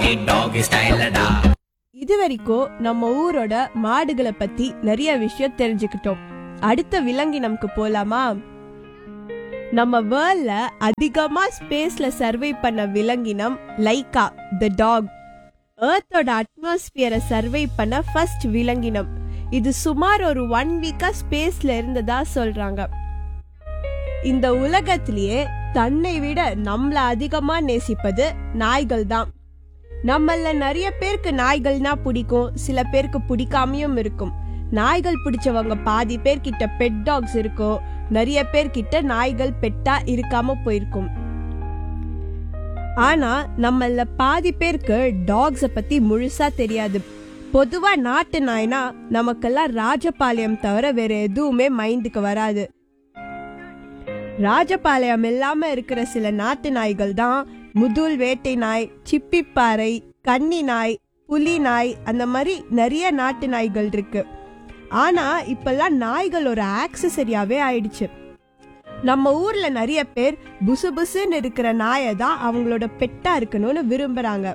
party talk ஸ்டைலடா இது வரைக்கும் நம்ம ஊரோட மாடுகளை பத்தி நிறைய விஷயம் தெரிஞ்சுக்கிட்டோம் அடுத்த விலங்கினம்க்கு போலாமா நம்ம வேர்ல்ட்ல அதிகமா ஸ்பேஸ்ல சர்வை பண்ண விலங்கினம் லைக்கா த டாக் ஏர்த்தோட அட்மாஸ்பியரை சர்வை பண்ண ஃபர்ஸ்ட் விலங்கினம் இது சுமார் ஒரு ஒன் வீக்கா ஸ்பேஸ்ல இருந்ததா சொல்றாங்க இந்த உலகத்திலேயே தன்னை விட நம்மள அதிகமா நேசிப்பது நாய்கள் தான் நம்மள நிறைய பேருக்கு நாய்கள்னா பிடிக்கும் சில பேருக்கு பிடிக்காமையும் இருக்கும் நாய்கள் பிடிச்சவங்க பாதி பேர்கிட்ட பெட் டாக்ஸ் இருக்கும் நிறைய பேர்கிட்ட நாய்கள் பெட்டா இருக்காம போயிருக்கும் ஆனா நம்மள பாதி பேருக்கு டாக்ஸ பத்தி முழுசா தெரியாது பொதுவா நாட்டு நாய்னா நமக்கெல்லாம் ராஜபாளையம் தவிர வேற எதுவுமே மைண்டுக்கு வராது ராஜபாளையம் இல்லாம இருக்கிற சில நாட்டு நாய்கள் தான் முதுல் வேட்டை நாய் சிப்பிப்பாறை கன்னி நாய் புலி நாய் அந்த மாதிரி நிறைய நாட்டு நாய்கள் இருக்கு ஆனா இப்பெல்லாம் நாய்கள் ஒரு ஆக்சசரியாவே ஆயிடுச்சு நம்ம ஊர்ல நிறைய பேர் புசு புசுன்னு இருக்கிற நாயை தான் அவங்களோட பெட்டா இருக்கணும்னு விரும்புறாங்க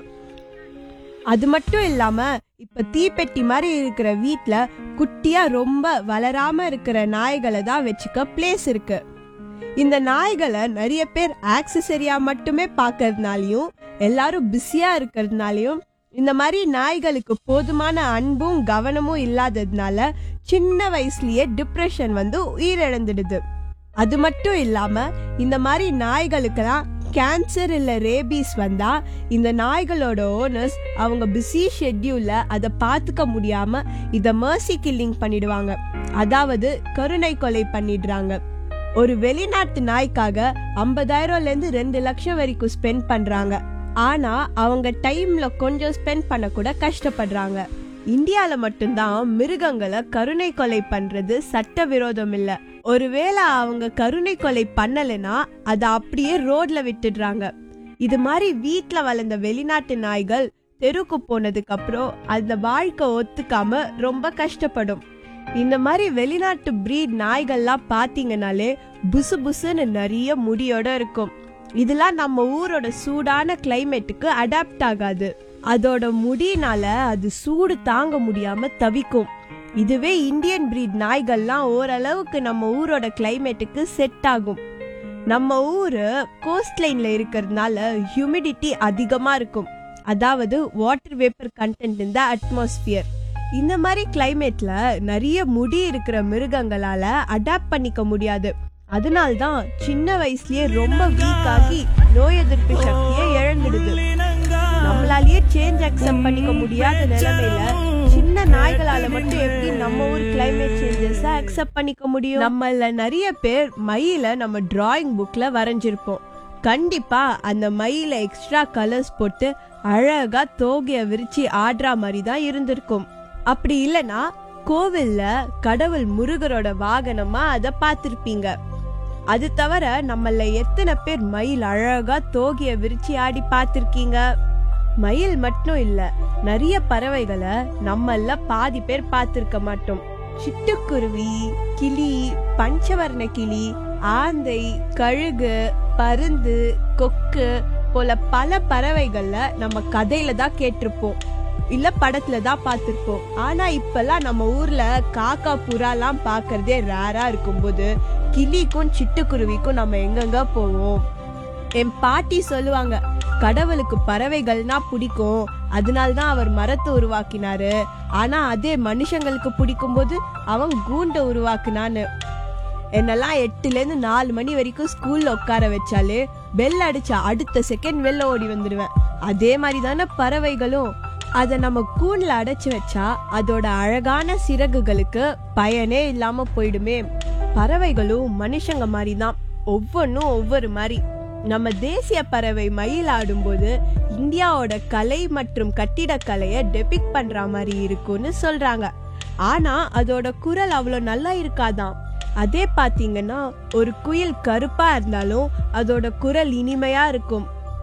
அது மட்டும் இல்லாம இப்ப தீப்பெட்டி மாதிரி இருக்கிற வீட்ல குட்டியா ரொம்ப வளராம இருக்கிற நாய்களை தான் வச்சுக்க பிளேஸ் இருக்கு இந்த நாய்களை நிறைய பேர் ஆக்சசரியா மட்டுமே பார்க்கறதுனாலயும் எல்லாரும் பிஸியா இருக்கிறதுனாலயும் இந்த மாதிரி நாய்களுக்கு போதுமான அன்பும் கவனமும் இல்லாததுனால சின்ன வயசுலயே டிப்ரெஷன் வந்து உயிரிழந்துடுது அது மட்டும் இல்லாம இந்த மாதிரி நாய்களுக்கெல்லாம் கேன்சர் இல்ல ரேபீஸ் வந்தா இந்த நாய்களோட ஓனர்ஸ் அவங்க பிஸி ஷெட்யூல்ல அதை பார்த்துக்க முடியாம இத மர்சி கில்லிங் பண்ணிடுவாங்க அதாவது கருணை கொலை பண்ணிடுறாங்க ஒரு வெளிநாட்டு நாய்க்காக ஐம்பதாயிரம்ல இருந்து ரெண்டு லட்சம் வரைக்கும் ஸ்பெண்ட் பண்றாங்க ஆனா அவங்க டைம்ல கொஞ்சம் ஸ்பெண்ட் பண்ண கூட கஷ்டப்படுறாங்க இந்தியால மட்டும்தான் மிருகங்களை கருணை கொலை பண்றது சட்டவிரோதம் இல்ல ஒருவேளை அவங்க கருணை கொலை பண்ணலைன்னா அதை அப்படியே ரோட்ல விட்டுடுறாங்க இது மாதிரி வீட்ல வளர்ந்த வெளிநாட்டு நாய்கள் தெருக்கு போனதுக்கு அப்புறம் அந்த வாழ்க்கை ஒத்துக்காம ரொம்ப கஷ்டப்படும் இந்த மாதிரி வெளிநாட்டு பிரீட் நாய்கள்லாம் பாத்தீங்கனாலே புசு புசுன்னு நிறைய முடியோட இருக்கும் இதெல்லாம் நம்ம ஊரோட சூடான கிளைமேட்டுக்கு அடாப்ட் ஆகாது அதோட முடினால அது சூடு தாங்க முடியாம தவிக்கும் இதுவே இந்தியன் பிரீட் நாய்கள்லாம் ஓரளவுக்கு நம்ம ஊரோட கிளைமேட்டுக்கு செட் ஆகும் நம்ம ஊரு கோஸ்ட் லைன்ல இருக்கிறதுனால ஹியூமிடிட்டி அதிகமா இருக்கும் அதாவது வாட்டர் வேப்பர் கண்டென்ட் இந்த அட்மாஸ்பியர் இந்த மாதிரி கிளைமேட்ல நிறைய முடி இருக்கிற மிருகங்களால அடாப்ட் பண்ணிக்க முடியாது அதனால்தான் சின்ன வயசுலயே ரொம்ப வீக் ஆகி நோய் எதிர்ப்பு சக்தியை இழந்துடுது நம்மளாலேயே சேஞ்ச் அக்செப்ட் பண்ணிக்க முடியாத நிலைமையில சின்ன நாய்களால மட்டும் எப்படி நம்ம ஊர் கிளைமேட் சேஞ்சஸ் அக்செப்ட் பண்ணிக்க முடியும் நம்மள நிறைய பேர் மயில நம்ம டிராயிங் புக்ல வரைஞ்சிருப்போம் கண்டிப்பா அந்த மயில எக்ஸ்ட்ரா கலர்ஸ் போட்டு அழகா தோகைய விரிச்சு ஆடுற மாதிரி தான் இருந்திருக்கும் அப்படி இல்லனா கோவில்ல கடவுள் முருகரோட வாகனமா அத பார்த்திருப்பீங்க அது தவிர நம்மள எத்தனை பேர் மயில் அழகா தோகைய விரிச்சு ஆடி பார்த்திருக்கீங்க மயில் மட்டும் இல்ல நிறைய பறவைகளை நம்மள பாதி பேர் பார்த்திருக்க மாட்டோம் சிட்டுக்குருவி கிளி பஞ்சவர்ண கிளி ஆந்தை கழுகு பருந்து கொக்கு போல பல பறவைகள்ல நம்ம கதையில தான் கேட்டிருப்போம் இல்ல படத்துல தான் பார்த்திருப்போம் ஆனா இப்பெல்லாம் நம்ம ஊர்ல காக்கா புறாலாம் பார்க்கறதே ரேரா இருக்கும்போது கிளிக்கும் சிட்டுக்குருவிக்கும் நம்ம எங்கெங்க போவோம் என் பாட்டி சொல்லுவாங்க கடவுளுக்கு பறவைகள்னா பிடிக்கும் அதனால தான் அவர் மரத்தை உருவாக்கினாரு ஆனா அதே மனுஷங்களுக்கு பிடிக்கும் போது அவன் கூண்டை உருவாக்குனான்னு என்னெல்லாம் எட்டுல இருந்து நாலு மணி வரைக்கும் ஸ்கூல்ல உட்கார வச்சாலே பெல் அடிச்சா அடுத்த செகண்ட் வெளில ஓடி வந்துடுவேன் அதே மாதிரி தானே பறவைகளும் அதை நம்ம கூண்ல அடைச்சு வச்சா அதோட அழகான சிறகுகளுக்கு பயனே இல்லாம போயிடுமே பறவைகளும் மனுஷங்க மாதிரி தான் ஒவ்வொன்றும் ஒவ்வொரு மாதிரி நம்ம தேசிய பறவை மயில் ஆடும்போது இந்தியாவோட கலை மற்றும் கட்டிடக்கலையை டெபிக் பண்ற மாதிரி இருக்கும்னு சொல்றாங்க ஆனா அதோட குரல் அவ்வளோ நல்லா இருக்காதாம் அதே பாத்தீங்கன்னா ஒரு குயில் கருப்பா இருந்தாலும் அதோட குரல் இனிமையா இருக்கும்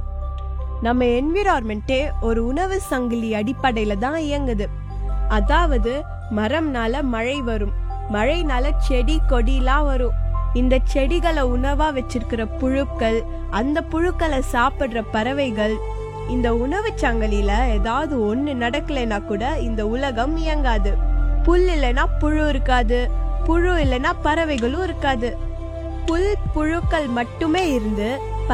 நம்ம என்விரான்மெண்ட்டே ஒரு உணவு சங்கிலி அடிப்படையில தான் இயங்குது அதாவது மரம்னால மழை வரும் மழைனால செடி கொடிலாம் வரும் இந்த செடிகளை உணவா வச்சிருக்கிற புழுக்கள் அந்த புழுக்களை சாப்பிடுற பறவைகள் இந்த உணவுச் சங்கிலியில ஏதாவது ஒண்ணு நடக்கலைன்னா கூட இந்த உலகம் இயங்காது புல் இல்லைன்னா புழு இருக்காது புழு இல்லைன்னா பறவைகளும் இருக்காது புல் புழுக்கள் மட்டுமே இருந்து